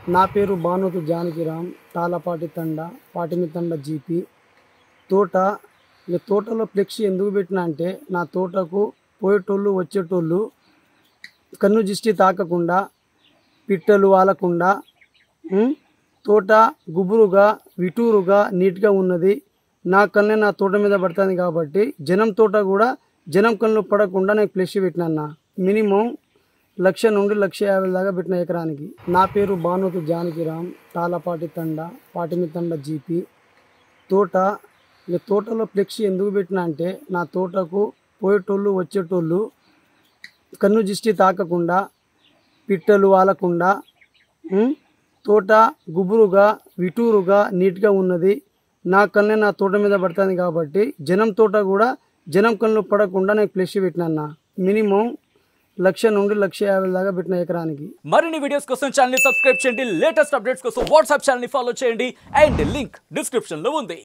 నా పేరు భానుతు జానకిరామ్ తాళపాటి తండ పాటిమి తండ జీపీ తోట ఇక తోటలో ఫ్లెక్సీ ఎందుకు పెట్టినా అంటే నా తోటకు పోయేటోళ్ళు వచ్చేటోళ్ళు కన్ను దిష్టి తాకకుండా పిట్టలు వాలకుండా ఉం? తోట గుబురుగా విటూరుగా నీట్గా ఉన్నది నా కళ్ళే నా తోట మీద పడుతుంది కాబట్టి జనం తోట కూడా జనం కళ్ళు పడకుండా నేను ఫ్లెక్సీ పెట్టినా మినిమం లక్ష నుండి లక్ష యాభై దాకా పెట్టిన ఎకరానికి నా పేరు భానుతు జానకిరామ్ తాళపాటి తండ పాటిమి తండ జీపీ తోట ఇక తోటలో ఫ్లెక్సీ ఎందుకు పెట్టినా అంటే నా తోటకు పోయేటోళ్ళు వచ్చేటోళ్ళు కన్ను దిష్టి తాకకుండా పిట్టలు వాలకుండా ఉం? తోట గుబురుగా విటూరుగా నీట్గా ఉన్నది నా కళ్ళే నా తోట మీద పడుతుంది కాబట్టి జనం తోట కూడా జనం కళ్ళు పడకుండా నేను ఫ్లెక్సీ పెట్టినా మినిమం లక్ష నుండి లక్ష యాభై దాకా పెట్టిన ఎకరానికి మరిన్ని వీడియోస్ కోసం ఛానల్ సబ్స్క్రైబ్ చేయండి లేటెస్ట్ అప్డేట్స్ కోసం వాట్సాప్ ఛానల్ ఫాలో చేయండి అండ్ లింక్ డిస్క్రిప్షన్ లో ఉంది